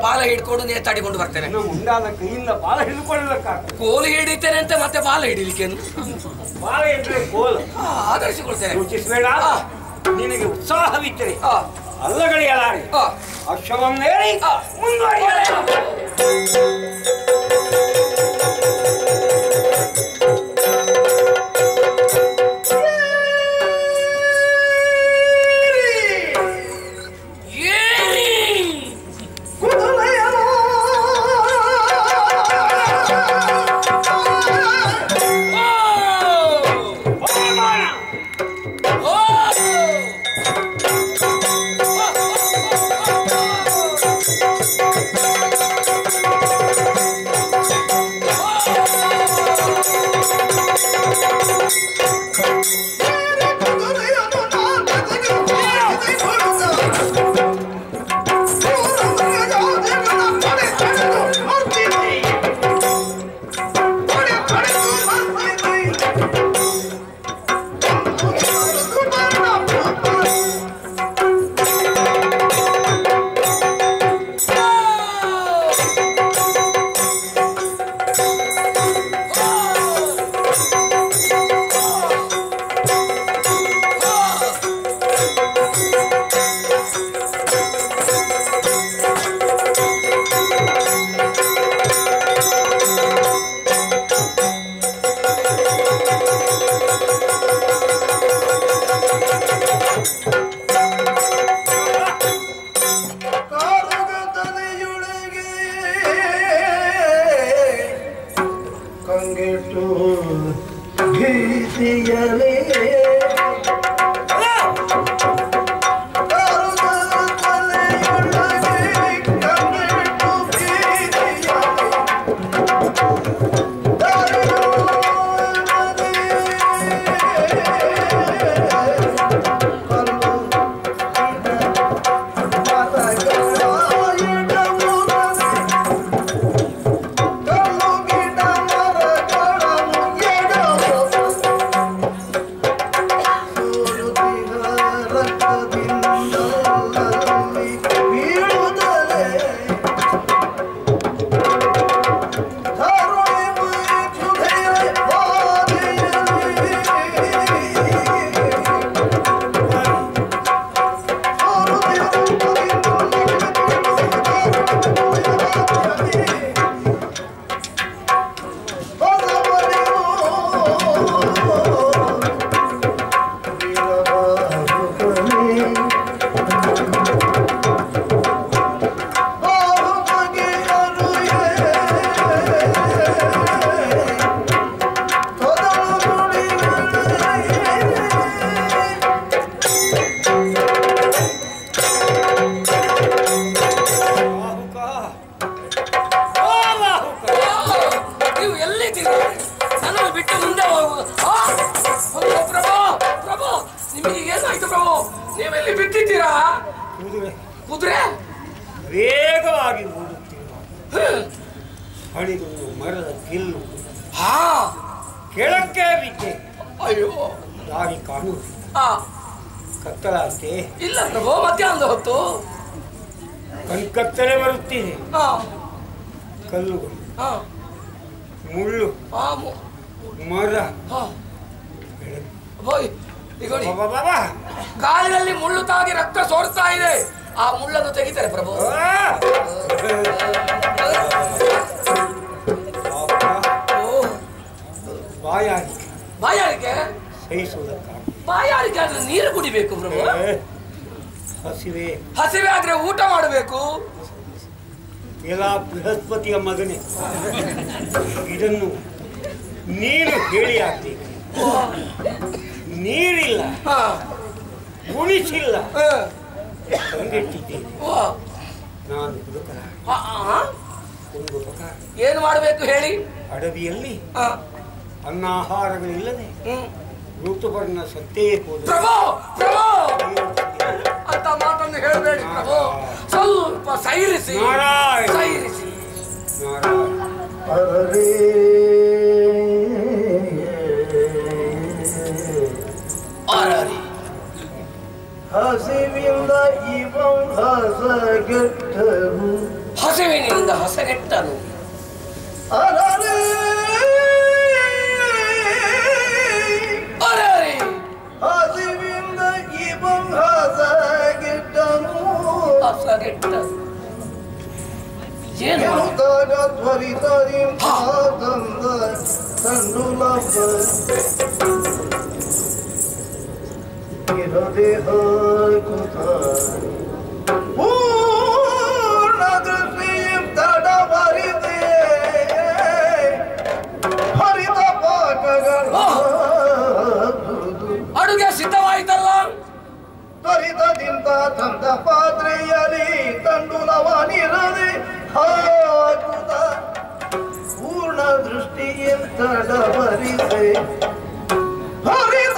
ಬಾಲ ಹಿಡ್ಕೊಂಡು ನೇತಾಡಿಕೊಂಡು ಬರ್ತೇನೆ ಇನ್ನು ಮುಂದಾದ ಕೈಯಿಂದ ಬಾಲ ಹಿಡ್ಕೊಳ್ಳಕ್ಕಾಗ ಕೋಲು ಹಿಡಿತೇನೆ ಅಂತ ಮತ್ತೆ ಬಾಲ ಹಿಡಿಲಿಕ್ಕೇನು ಬಾಲ ಇದ್ರೆ ಕೋಲು ಆ, ಆಧರಿಸಿಕೊಳ್ತೇನೆ ಯೋಚಿಸಬೇಡ ಆ. ನಿನಗೆ ಉತ್ಸಾಹವಿದ್ದರೆ ಆ, ಅಲ್ಲಗಳಿಯಲಾರೆ ಆ. ಅಶ್ವವನ್ನೇರಿ ಆ. ಮುಂದುವರಿಯಲೇ ಏರಿ! ಓ! ಓ! ಕಂಗೆಟ್ಟು ಭೀತಿಯಲೇ ಬಾಹುಕ ಓ ಬಾಹುಕ ನೀವು ಎಲ್ಲಿದ್ದೀರಿ ನನ್ನನ್ನು ಬಿಟ್ಟು ಮುಂದೆ ಹೋಗು ಆ! ಅಯ್ಯೋ, ಪ್ರಭು ಪ್ರಭು ನಿಮಗೆ ಏನಾಯ್ತು ಪ್ರಭು ನೀವೆಲ್ಲಿ ಬಿಟ್ಟಿದ್ದೀರಾ ಕುದುರೆ ಕುದುರೆ ವೇಗವಾಗಿ ಓಡುತ್ತಿರುವ ಹ್ಮ್. ಹಣಿದು ಮರದ ಗಿಲ್ಲು ಹಾ ಕೆಳಕ್ಕೆ ಬಿದ್ದೆ ಅಯ್ಯೋ ದಾರಿ ಕಾಣುವುದು ಆ ಕತ್ತಲಾಗ್ತೆ ಇಲ್ಲ ಪ್ರಭು ಮಧ್ಯಾಹ್ನದ ಹೊತ್ತು ಕಣ್ಕತ್ತಲೆ ಬರುತ್ತಿದೆ ಆ, ಕಲ್ಲುಗಳು ಆ, ಮುಳ್ಳು ಆ, ಮು- ಮರ ಆ. ಬೆಳಕು. ಹೋಯ್, ಈಗ ನೋಡಿ, ಬಾಬಾ ಬಾಬಾ ಕಾಲಿನಲ್ಲಿ ಮುಳ್ಳು ತಾಗಿ ರಕ್ತ ಸೋರ್ತಾ ಇದೆ ಆ ಮುಳ್ಳನ್ನು ತೆಗಿತಾರೆ ಪ್ರಭು ಆ! ಬಾಬಾ, ಓ ಬಾಯಾರಿಕೆ ಬಾಯಾರಿಕೆ ಸಹಿಸುವುದಕ್ಕಾಗ ಬಾಯಾರಿಕೆ ಆದ್ರೆ ನೀರು ಕುಡಿಬೇಕು ಪ್ರಭು ಹಸಿವೆ ಹಸಿವೆ ಆದ್ರೆ ಊಟ ಮಾಡಬೇಕು ಎಲ್ಲ ಬೃಹಸ್ಪತಿಯ ಮಗನೇ ಇದನ್ನು ನೀನು ಹೇಳಿ ಆಗ್ಬೇಕು ನೀರಿಲ್ಲ ಹಾ ಗುಣಿಸಿಲ್ಲ ಆ, ಕಂಗೆಟ್ಟಿದ್ದೇನೆ ಓ, ನಾನು ಹುಡುಕಲ ಆ, ಆ, ಒಂದು ಉಪಕಾರ ಏನು ಮಾಡಬೇಕು ಹೇಳಿ ಅಡವಿಯಲ್ಲಿ ಆ, ಅನ್ನಾಹಾರಗಳಿಲ್ಲದೆ ಹ್ಮ್. ಋತುವರ್ಣ ಸತ್ತೇ ಹೋದ ಪ್ರಭು ಪ್ರಭು ಅಂತ ಮಾತನ್ನು ಹೇಳಬೇಡಿ ಪ್ರಭು ಸ್ವಲ್ಪ ಸೈರಿಸಿ ನಾರಾಯಣ. ಸೈರಿಸಿ ಅರೇ ಅರರಿ ಹಸಿವಿಂದ ಇವಂ ಹಸಗೆಟ್ಟರು ಹಸಿ ನೋವಿನಿಂದ ಹೊಸಗೆಟ್ಟನು ಅರರೇ ಅರೆ ಹಸಿವಿಂದ ಇವಂ ಹಸಗಿಟ್ಟನು ಹೊಸಗೆಟ್ಟ ಏನು ಮಾಡ- ಎನ್ನುತ್ತಾಗ ತ್ವರಿತದಿಂದ ತಂದ ತಂಡುಲಪ್ಪ ಇರದೆ ಹಾಕುತ್ತ ಪೂರ್ಣ ದೃಷ್ಟಿயும் ತಡವರಿದೆ ಹರಿತ ಪಾಠಗಳ ಅಡುಗೆ ಸಿದ್ಧವಾಯಿತಲ್ಲ ತ್ವರಿತದಿಂದ ತಂದ ಪಾತ್ರೆಯಲ್ಲಿ ತಂಡುಲವನಿರದೆ ಹಾಕುತ್ತ ಪೂರ್ಣ ದೃಷ್ಟಿಯಿಂದಡವರಿದೆ ಹರಿದ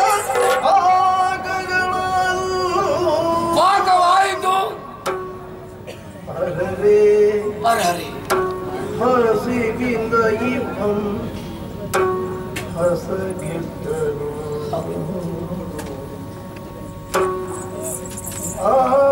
ಪಾಕಗಳಲ್ಲೂ ಪಾಕವಾಯಿತು ಅರರೇ ಅರರೆ ಹಸಿವಿಂದ ಇಬ್ಬಂ ಹಸಗಿಟ್ಟರು ಆ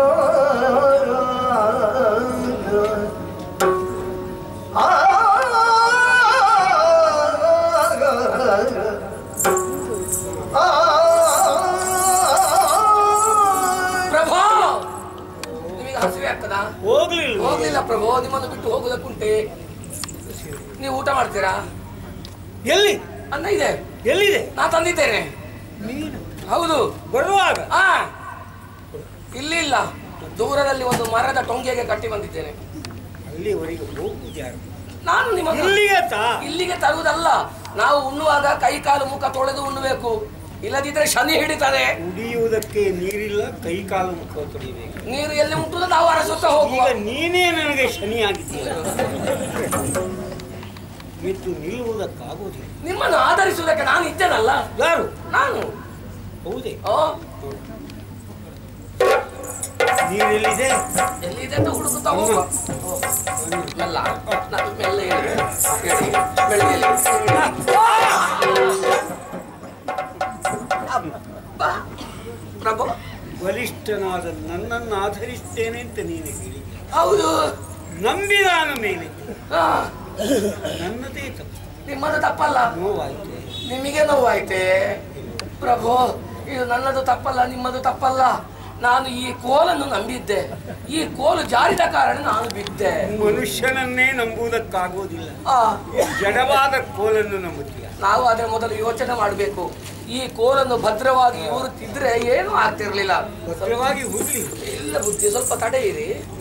ಪ್ರಭಾ ನಿಮಗೆ ಹಸಿವೆ ಆಗ್ತದಾ ಹೋಗ್ಲಿಲ್ಲ ಹೋಗ್ಲಿಲ್ಲ ಪ್ರಭು ನಿಮ್ಮನ್ನು ಬಿಟ್ಟು ಹೋಗುದಕ್ಕುಂಟೆ ನೀವು ಊಟ ಮಾಡ್ತೀರಾ ಎಲ್ಲಿ ಅನ್ನ ಇದೆ ಎಲ್ಲಿದೆ ನಾ ತಂದಿದ್ದೇನೆ ನೀನು ಹೌದು ಬರುವಾಗ ಆ ಇಲ್ಲಿ ಇಲ್ಲ ದೂರದಲ್ಲಿ ಒಂದು ಮರದ ಟೊಂಗೆಗೆ ಕಟ್ಟಿ ಬಂದಿದ್ದೇನೆ ಅಲ್ಲಿವರೆಗೆ ಹೋಗುದು ಯಾರು ನಾನು ನಿಮ್ಮನ್ನು ಇಲ್ಲಿಗೆ ತಾ ಇಲ್ಲಿಗೆ ತರುವುದಲ್ಲ ನಾವು ಉಣ್ಣುವಾಗ ಕೈ ಕಾಲು ಮುಖ ತೊಳೆದು ಉಣ್ಣಬೇಕು ಇಲ್ಲದಿದ್ರೆ ಶನಿ ಹಿಡಿತದೆ ಕುಡಿಯುವುದಕ್ಕೆ ನೀರಿಲ್ಲ ಕೈ ಕಾಲು ಮುಖ ತೊಳಿಬೇಕು ನೀರು ಎಲ್ಲಿ ಮುಟ್ಟುದು ನಾವು ಅರಸುತ್ತಾ ಹೋಗುವ ಈಗ ನೀನೇ ನನಗೆ ಶನಿ ಆಗಿದ್ದೀಯ ಮೆದ್ದು ನಿಲ್ಲುವುದಕ್ಕಾಗುವುದಿಲ್ಲ ನಿಮ್ಮನ್ನು ಆಧರಿಸುವುದಕ್ಕೆ ನಾನು ಇದ್ದೇನಲ್ಲ ಯಾರು ನಾನು ಹೌದೇ ಓ ನೀರೆಲ್ಲಿದೆ ಎಲ್ಲಿದೆ ಅಂತ ಹುಡುಕುತ್ತಾ ಹೋಗುವ ಓ, ಮೆಲ್ಲ ನಾನು ಮೆಲ್ಲ ಹೇಳಿ ಹೇಳಿ ಬೆಳಿಗ್ಗೆ ಹೇಳಿ. ಅಬ್ಬಾ. ಪ್ರಭು ಬಲಿಷ್ಠನಾದ ನನ್ನನ್ನು ಆಧರಿಸ್ತೇನೆ ಅಂತ ನೀನು ಹೇಳಿ ಹೌದು ನಂಬಿದಾನ ಮೇಲೆ ಆ, ನನ್ನದೇ ತಪ್ಪು ನಿಮ್ಮದು ತಪ್ಪಲ್ಲ ನೋವಾಯ್ತೆ ನಿಮಗೆ ನೋವಾಯ್ತೆ ಪ್ರಭು ಇದು ನನ್ನದು ತಪ್ಪಲ್ಲ ನಿಮ್ಮದು ತಪ್ಪಲ್ಲ ನಾನು ಈ ಕೋಲನ್ನು ನಂಬಿದ್ದೆ ಈ ಕೋಲು ಜಾರಿದ ಕಾರಣ ನಾನು ಬಿದ್ದೆ ಮನುಷ್ಯನನ್ನೇ ನಂಬುವುದಕ್ಕಾಗುವುದಿಲ್ಲ ಆ ಜಡವಾದ ಕೋಲನ್ನು ನಂಬುತ್ತೀಯ ನಾವು ಅದರ ಮೊದಲು ಯೋಚನೆ ಮಾಡಬೇಕು ಈ ಕೋಲನ್ನು ಭದ್ರವಾಗಿ ಊರುತ್ತಿದ್ರೆ ಏನೂ ಆಗ್ತಿರ್ಲಿಲ್ಲ ಭದ್ರವಾಗಿ ಹೋಗ್ಲಿ ಇಲ್ಲ ಬುದ್ಧಿ ಸ್ವಲ್ಪ ತಡೆ ಇರಿ